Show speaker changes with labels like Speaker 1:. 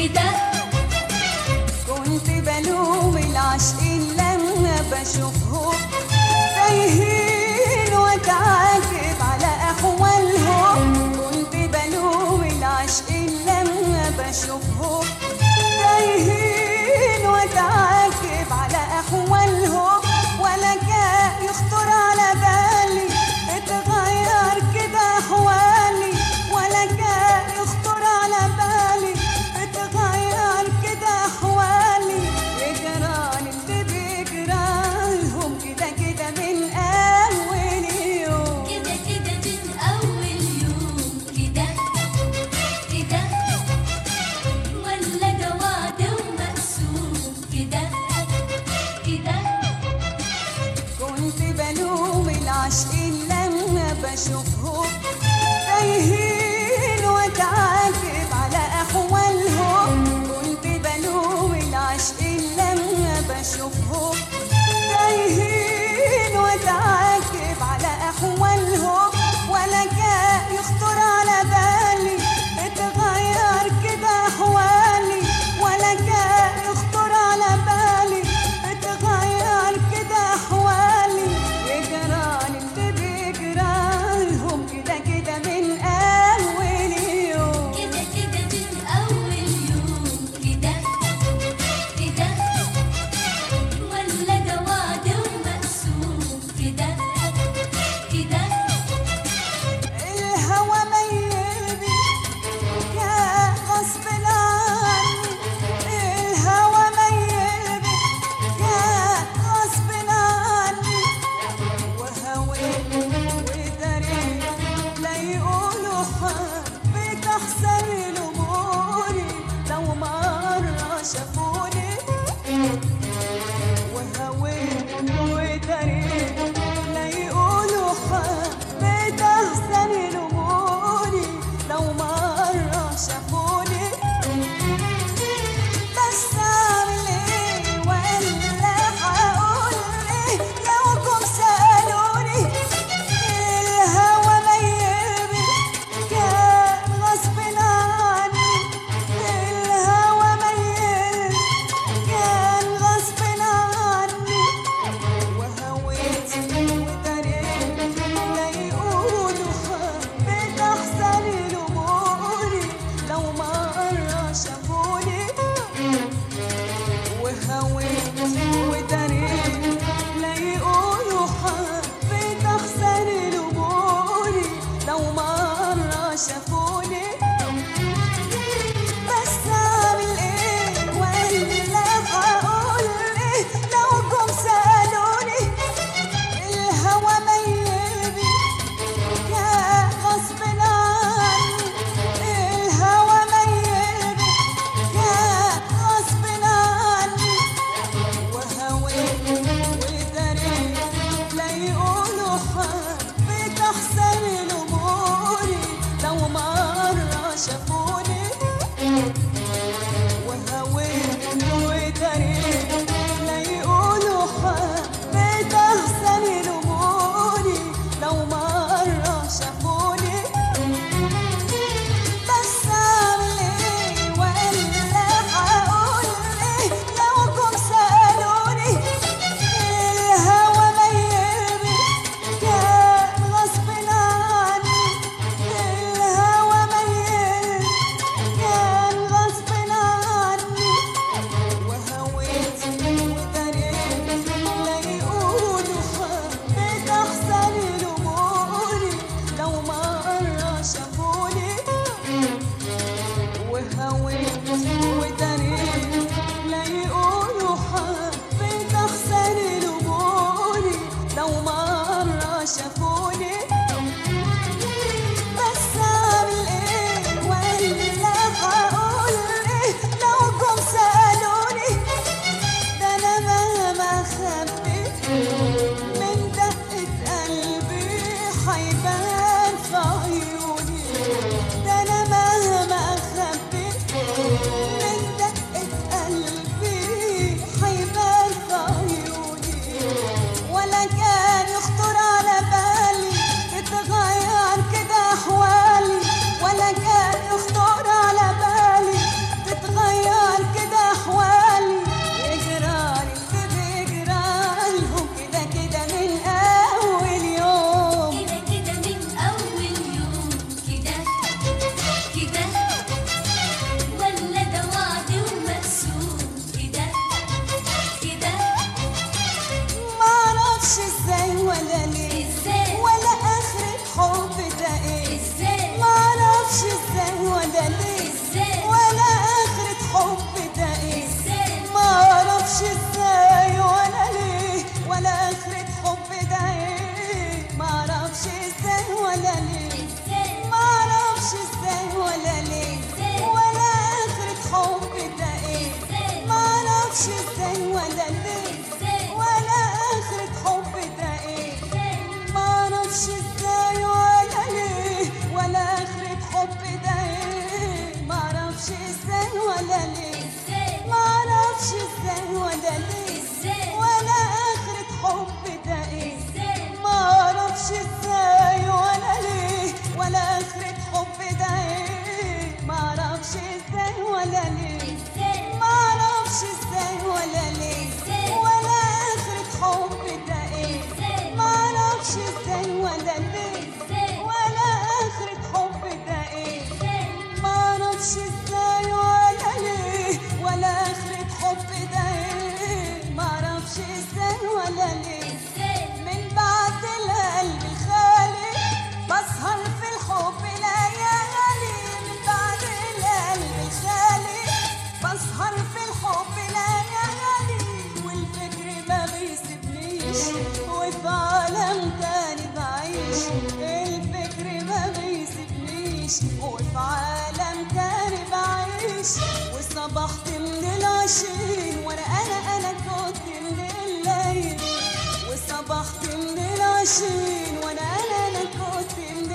Speaker 1: كده
Speaker 2: كنت بلوم العاشقين لما بشوفهم تايهين واتعاتب على احوالهم كنت بلوم العاشقين لما بشوفهم تايهين واتعاتب على احوالهم ولا كان يخطر على بالي اتغير كده احوالي ولا كان يخطر على بالي اتغير كده احوالي يجرالي اللي بيجرالهم كده كده من اول يوم
Speaker 1: كده كده من أول يوم كده كده
Speaker 2: ولا ليه
Speaker 1: ازاي
Speaker 2: معرفش ازاي ولا ليه
Speaker 1: ازاي
Speaker 2: ولا اخرة حب ده ايه
Speaker 1: ازاي
Speaker 2: معرفش ازاي ولا ليه ولا اخرة حب ده ايه معرفش ازاي ولا ليه
Speaker 1: ازاي
Speaker 2: معرفش ازاي ولا ليه ولا اخرة حب ده ايه
Speaker 1: ازاي
Speaker 2: معرفش ازاي ولا ليه
Speaker 1: ازاي
Speaker 2: ولا اخرة حب ده ايه
Speaker 1: ازاي
Speaker 2: معرفش ازاي ولا ليه ولا اخرة حب ده ايه معرفش ازاي ولا ليه
Speaker 1: ازاي
Speaker 2: من بعد القلب الخالي بسهر في الحب ليالي من بعد القلب الخالي بسهر في الحب ليالي والفكر ما بيسيبنيش وفي عالم تاني بعيش الفكر ما بيسيبنيش وفي عالم تاني بعيش وصبحت من العشرين وانا انا انا كنت من الليل وصبحت من العشرين وانا انا انا كنت من